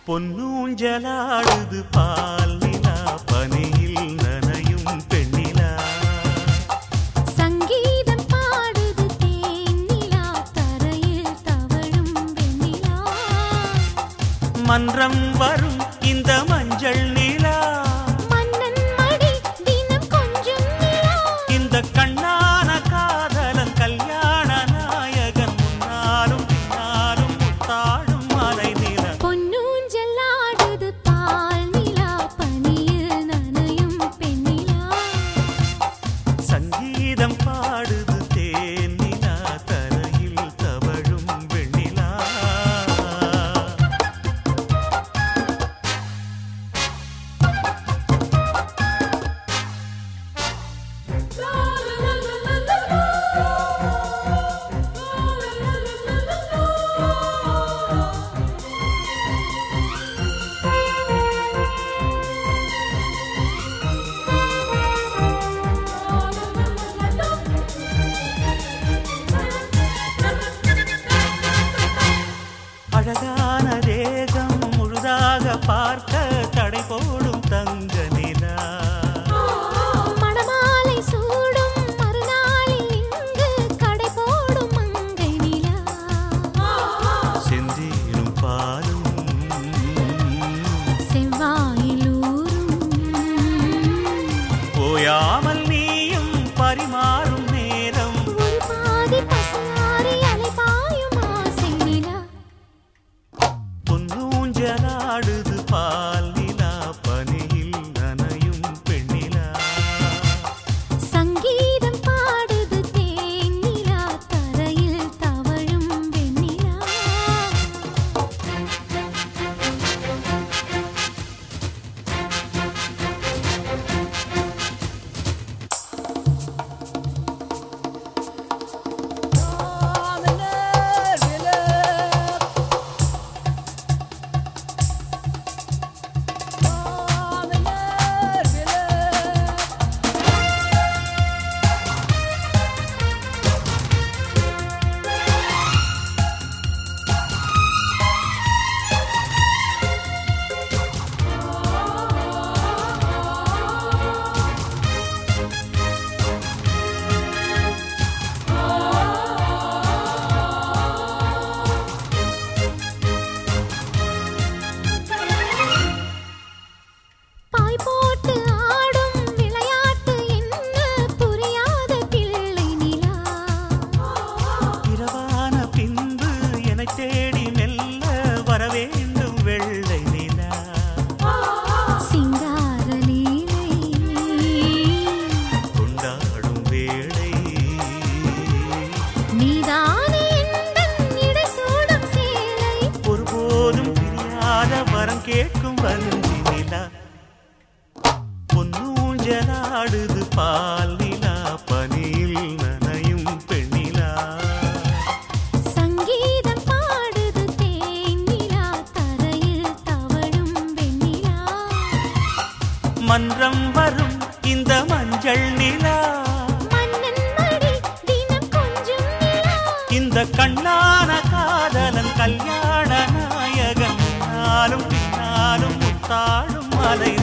பொன்னூஞ்சலாடுது பால் நிலா பனியில் நனையும் பெண்ணிலா சங்கீதம் பாடுது தேனிலா தரையில் தவழும் வெண்ணிலா மன்றம் வரும் இந்த மஞ்சள் நிலா மன்னன் மடி தினம் கொஞ்சம் நிலா இந்த கண்ணான காதலன் கல்யாண நாயகன் முன்னாலும் பின்னாலும் முத்தாடும் மலை நிலா பொன்னூஞ்சல் ஆடுது பால் நிலா பனியில் நனையும் பெண்ணிலா சங்கீதம் பாடுது தேன் நிலா தரையில் தவழும் வெண்ணிலா அழகான தேகம் முழுதாக பார்க்க தடை போடும் தங்க நிலா மணமாலை சூடும் மறுநாளில் இங்கு கடை போடும் மங்கை நிலா செந்தீரும் பாலும் செவ்வாயில் ஊரும் ஓயாமல் நீயும் பரிமாறும் நேரம் ஒரு பாதி பசுமாறி அலைபாயும் ஆசை நிலா பொன்னூஞ்சலாடுது பால் நிலா பனியில் நனையும் பெண்ணிலா சங்கீதம் பாடுது தேன் நிலா தரையில் தவழும் வெண்ணிலா பாய் போட்டு ஆடும் விளையாட்டு என்ன புரியாத பிள்ளை நிலா இரவான பின்பு என்னை தேடி மெல்ல வரவேண்டும் வெள்ளை நிலா சிங்கார லீலை கொண்டாடும் வேளை நீதானே எந்தன் இடை சூடும் சேலை ஒருபோதும் பிரியாத வரம் கேட்கும் வந்தி நிலா பொன்னூஞ்சலாடுது பால் நிலா பனியில் நனையும் பெண்ணிலா சங்கீதம் பாடுது தேன் நிலா தரையில் தவழும் வெண்ணிலா மன்றம் வரும் இந்த மஞ்சள் நிலா மன்னன் மடி தினம் கொஞ்சம் நிலா இந்த கண்ணான காதலன் கல்யாண நாயகன் நாளும் பின்னாலும் முத்தாடும் மலை